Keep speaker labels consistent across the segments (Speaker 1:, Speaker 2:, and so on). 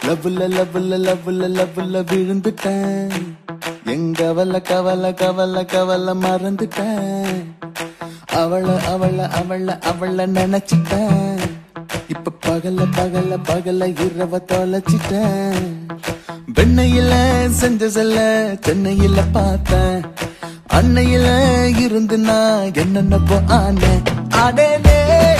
Speaker 1: லவ்ல லவ்ல லவ்ல லவ்ல விழுந்துட்டேன் எங்க கவல கவல கவல கவல மறந்துட்டேன் அவள அவள அவள அவள நினைச்சிட்டேன் இப்ப பகல பகல பகல இரவ தொலைச்சிட்டேன் வெண்ணையில செஞ்ச செல்ல சென்னையில பார்த்தேன் அன்னையில இருந்து நான் என்னென்னப்போ ஆனேன் ஆனேனே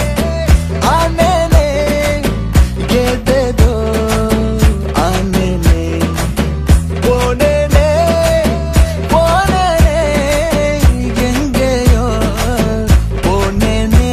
Speaker 1: ஆனேனே ஏதேதோ ஆனேனே போனேனே போனேனே எங்கேயோ போனேனே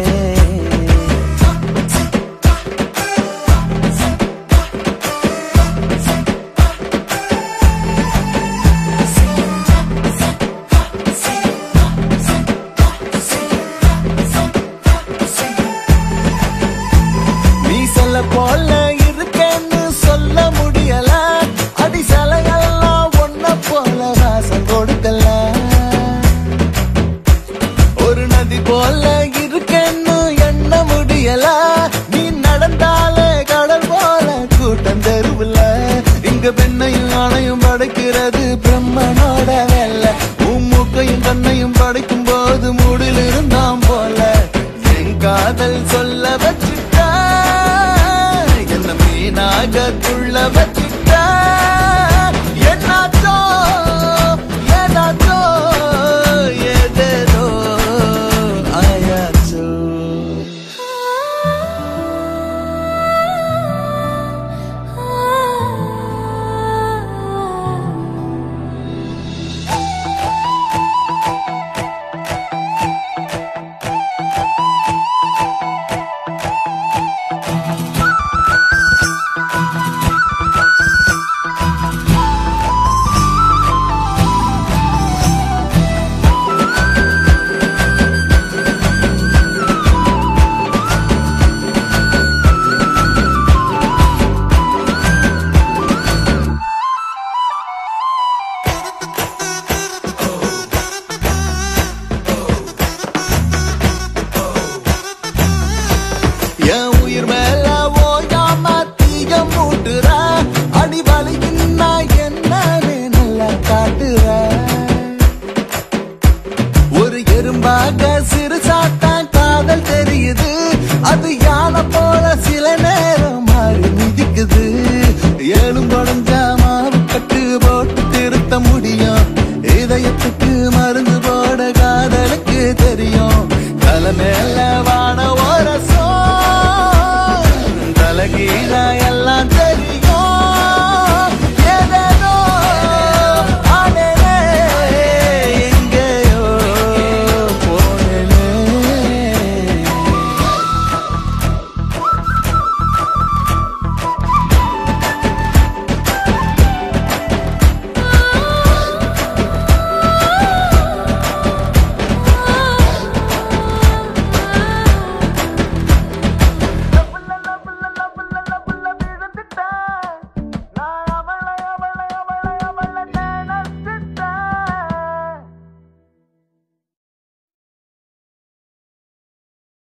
Speaker 1: நீ சொல்ல போல இருக்கேன்னு சொல்ல முடியல அடி சிலையெல்லாம் ஒன்ன போல வாசம் கொடுக்கல ஒரு நதி போல இருக்கேன்னு எண்ண முடியல நீ நடந்தாலே கடல் போல கூட்டம் தெருவுல இங்க பெண்ணையும் ஆணையும் படைக்கிறது பிரம்மனோட வேலை உன் மூக்கையும் கண்ணையும் படைக்கும் போது மூடில் இருந்தாம் போல என் காதல் சொல்ல வச்சுட்டா என்ன மீனாக துள்ள வச்சுட்டா என்னாச்சோ ஏதாச்சோ ஏதேதோ ஆயாச்சோ என் உயிர் மேல ஓயாம தீய மூட்டுற அடி வலிக்குன்னா என்னன்னு நல்லா காட்டுற ஒரு எறும்பாக சிறு சாத்தான் காதல் தெரியுது அது யானை போல சில நேரம்